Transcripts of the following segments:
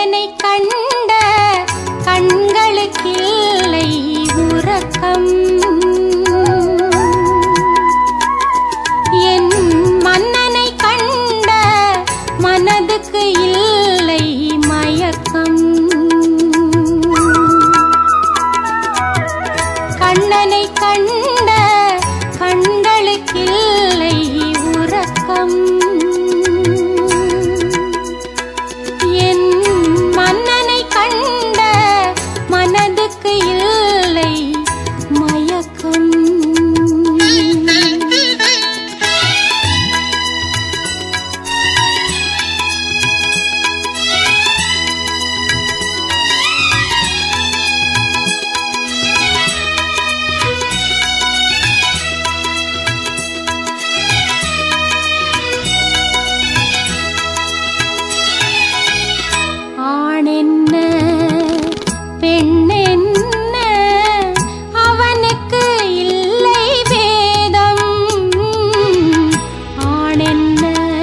கண்ணனை கண்ட கண்களுக்கில்லை உறக்கம் என் மன்னனை கண்ட மனதுக்கு இல்லை மயக்கம் கண்ணனை கண்ட கண்களுக்கில்லை உறக்கம் என் மன்னனை கண்ட மனதுக்கு இல்லை மயக்கம் ஆணென்ன பெண்ணென்ன அவனுக்கு இல்லை வேதம் ஆணென்ன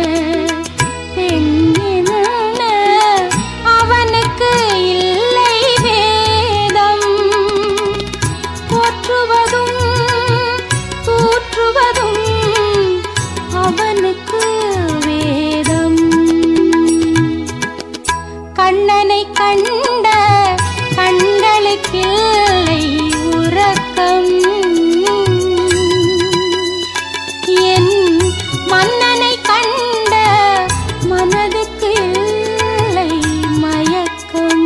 பெண்ணென்ன அவனுக்கு இல்லை வேதம் போற்றுவதும் தூற்றுவதும் அவனுக்கு வேதம் கண்ணனை கண்ட கண்களுக்கில்லை உறக்கம் என் மன்னனை கண்ட மனதுக்கு இல்லை மயக்கம்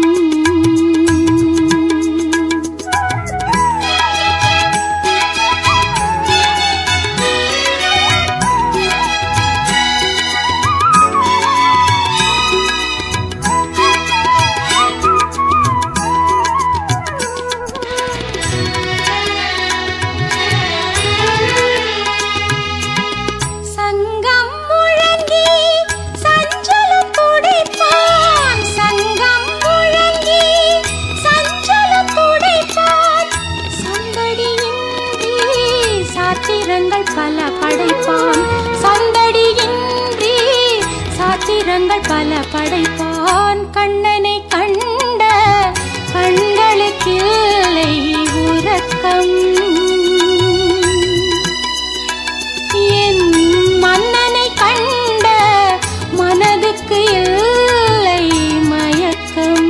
சங்கம் முழங்கி சஞ்சலம் துடைப்பான் சங்கம் முழங்கி சஞ்சலம் துடைப்பான் சந்தடியின்றி சாத்திரங்கள் பல படைப்பான் சந்தடியின்றி சாத்திரங்கள் பல படைப்பான் கண்ணனை கண்ட கண்களுக்கில்லை உறக்கம் என் மன்னனை கண்ட மனதுக்கு இல்லை மயக்கம்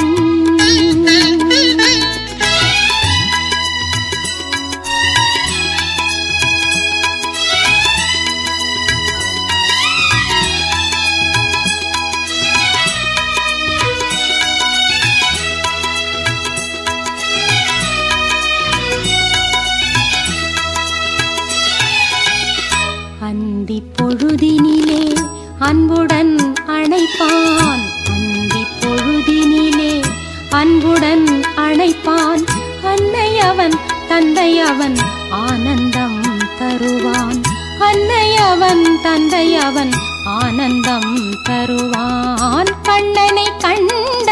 அந்தி பொழுதினிலே அன்புடன் அணைப்பான் அந்தி பொழுதினிலே அன்புடன் அணைப்பான் அன்னை அவன் தந்தை அவன் ஆனந்தம் தருவான் அன்னை அவன் தந்தை அவன் ஆனந்தம் தருவான் கண்ணனை கண்ட